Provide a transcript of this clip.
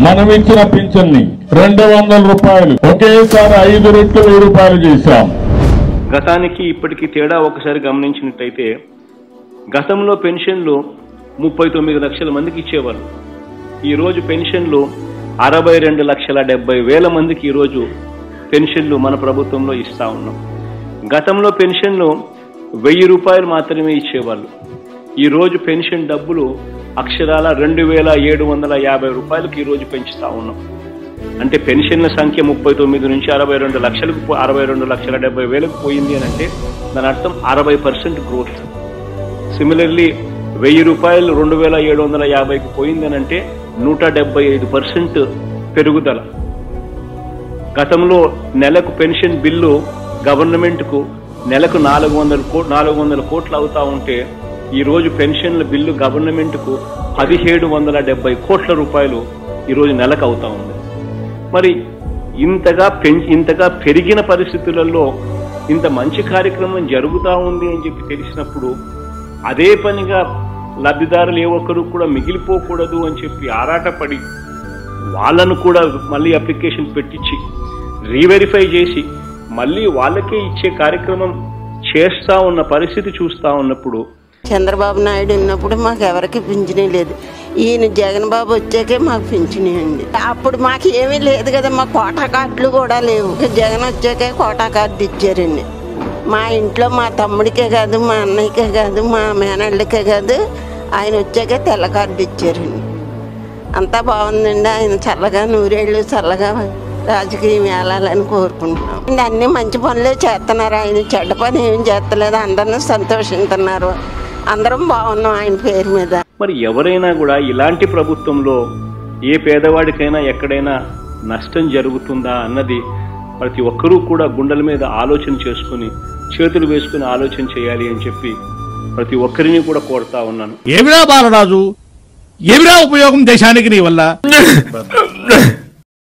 మనం ఇచ్చిన పింఛన్ని రెండు వందల రూపాయలు ఒకేసారి ఐదు రెట్లు వెయ్యి రూపాయలు చేశాం గతానికి ఇప్పటికి తేడా ఒకసారి గమనించినట్టయితే గతంలో పెన్షన్లు ముప్పై తొమ్మిది లక్షల మందికి ఇచ్చేవాళ్ళు ఈరోజు పెన్షన్లు అరవై రెండు లక్షల డెబ్బై వేల మందికి ఈరోజు పెన్షన్లు మన ప్రభుత్వంలో ఇస్తా ఉన్నాం గతంలో పెన్షన్లు వెయ్యి రూపాయలు మాత్రమే ఇచ్చేవాళ్ళు ఈరోజు పెన్షన్ డబ్బులు అక్షరాల రెండు వేల ఏడు వందల యాభై రూపాయలకు ఈరోజు పెంచుతా ఉన్నాం అంటే పెన్షన్ల సంఖ్య ముప్పై తొమ్మిది నుంచి అరవై రెండు లక్షలకు పో- అరవై రెండు లక్షల డెబ్బై వేలకు పోయింది అని అంటే దాని అర్థం అరవై పర్సెంట్ గ్రోత్ సిమిలర్లీ వెయ్యి రూపాయలు రెండు వేల ఏడు వందల యాభైకి పోయింది అని అంటే నూట డెబ్బై ఐదు పర్సెంట్ పెరుగుదల గతంలో నెలకు పెన్షన్ బిల్లు గవర్నమెంట్కు నెలకు నాలుగు వందల కో నాలుగు వందల కోట్లు అవుతా ఉంటే ఈ రోజు పెన్షన్ల బిల్లు గవర్నమెంట్కు పదిహేడు వందల డెబ్బై కోట్ల రూపాయలు ఈరోజు నెలకు అవుతా ఉంది మరి ఇంతగా పెంచి ఇంతగా పెరిగిన పరిస్థితులలో ఇంత మంచి కార్యక్రమం జరుగుతా ఉంది అని చెప్పి తెలిసినప్పుడు అదే పనిగా లబ్ధిదారులు ఏ ఒక్కరు కూడా మిగిలిపోకూడదు అని చెప్పి ఆరాటపడి వాళ్ళను కూడా మళ్ళీ అప్లికేషన్ పెట్టించి రీవెరిఫై చేసి మళ్ళీ వాళ్ళకే ఇచ్చే కార్యక్రమం చేస్తా ఉన్న పరిస్థితి చూస్తా ఉన్నప్పుడు చంద్రబాబు నాయుడు ఉన్నప్పుడు మాకు ఎవరికి పింఛనీ లేదు ఈయన జగన్ బాబు వచ్చాకే మాకు పింఛనీ అండి అప్పుడు మాకు ఏమీ లేదు కదా మా కోటా కార్డులు కూడా లేవు జగన్ వచ్చాకే కోటా కార్డు ఇచ్చారండి మా ఇంట్లో మా తమ్ముడికే కాదు మా అన్నయ్యకే కాదు మా మేనళ్ళకే కాదు ఆయన వచ్చాకే తెల్ల కార్డు ఇచ్చారండి అంతా బాగుందండి ఆయన చల్లగా నూరేళ్ళు చల్లగా రాజకీయం వెళ్ళాలని కోరుకుంటున్నాం అండి అన్ని మంచి పనులే చేస్తున్నారు ఆయన చెడ్డ పని ఏం చేస్తలేదు అందరిని సంతోషిస్తున్నారు అందరం బాగున్నాం ఆయన పేరు మీద మరి ఎవరైనా కూడా ఇలాంటి ప్రభుత్వంలో ఏ పేదవాడికైనా ఎక్కడైనా నష్టం జరుగుతుందా అన్నది ప్రతి ఒక్కరూ కూడా గుండెల మీద ఆలోచన చేసుకుని చేతులు వేసుకుని ఆలోచన చేయాలి అని చెప్పి ప్రతి ఒక్కరిని కూడా కోరుతా ఉన్నాను ఏమిరా బాలరాజు ఏమిరా ఉపయోగం దేశానికి నీ వల్ల